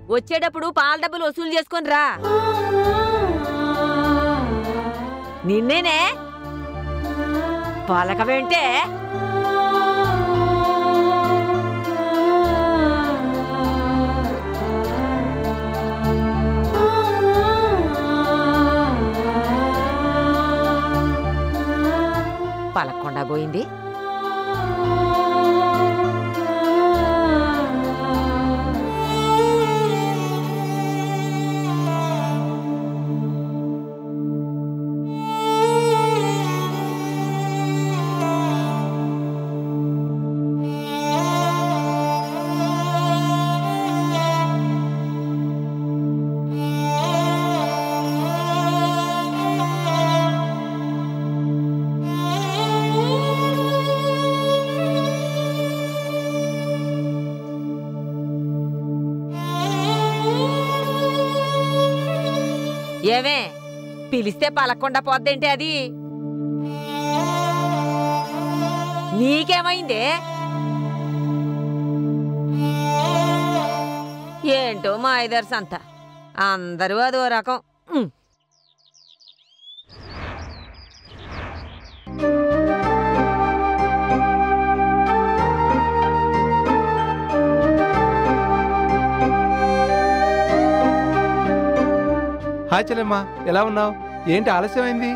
వచ్చేటప్పుడు పాల డబ్బులు వసూలు చేసుకొని రా నిన్నేనే పలకవేంటే పలకుండా పోయింది ఏమే పిలిస్తే పలకుండా పోద్దేంటి అది నీకేమైందే ఏంటో మా ఐదర్స్ అంతా అందరూ అదో రకం ఉమ్. హాయ్ చెల్లెమ్మా ఎలా ఉన్నావు ఏంటి ఆలస్యమైంది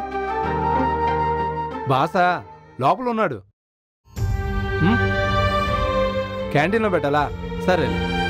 బాసా లోపల ఉన్నాడు హ్మ్? క్యాంటీన్లో పెట్టాలా సరే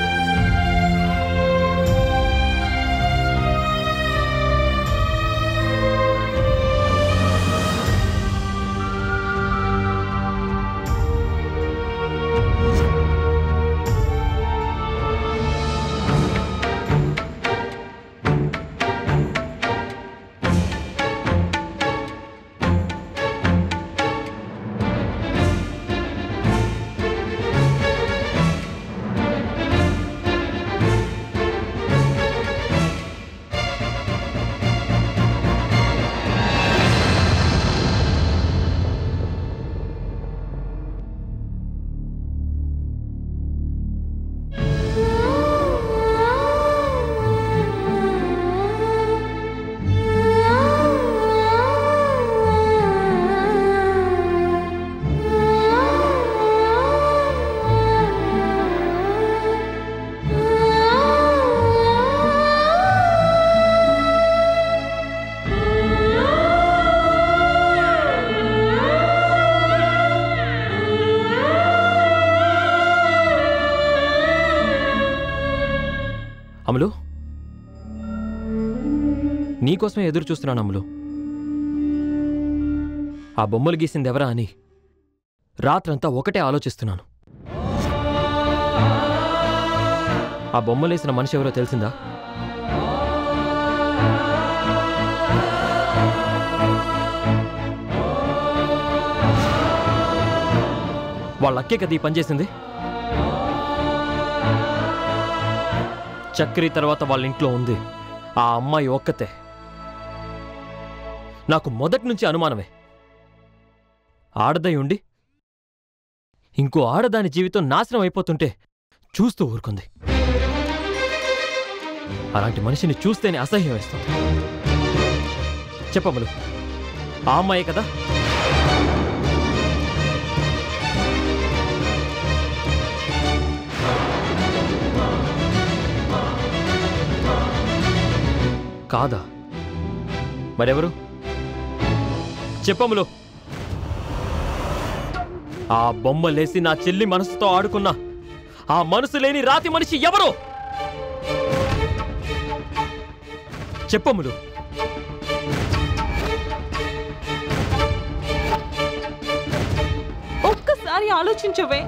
అమలు నీకోసమే ఎదురు చూస్తున్నాను అమలు ఆ బొమ్మలు గీసింది ఎవరా అని రాత్రంతా ఒకటే ఆలోచిస్తున్నాను ఆ బొమ్మలేసిన మనిషి ఎవరో తెలిసిందా వాళ్ళ అక్కే కదా ఈ పని చేసింది చక్రి తర్వాత వాళ్ళ ఇంట్లో ఉంది ఆ అమ్మాయి ఒక్కతే నాకు మొదటి నుంచి అనుమానమే ఆడదై ఉండి ఇంకో ఆడదాని జీవితం నాశనం అయిపోతుంటే చూస్తూ ఊరుకుంది అలాంటి మనిషిని చూస్తేనే అసహ్యం వేస్తుంది చెప్పమలు ఆ అమ్మాయి కదా కాదా మరెవరు చెప్పములు ఆ బొమ్మలేసి నా చెల్లి మనసుతో ఆడుకున్నా ఆ మనసు లేని రాతి మనిషి ఎవరు చెప్పములు ఒక్కసారి ఆలోచించవే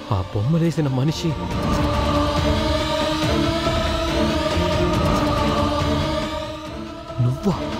ఆ బొమ్మలేసిన మనిషి నువ్వా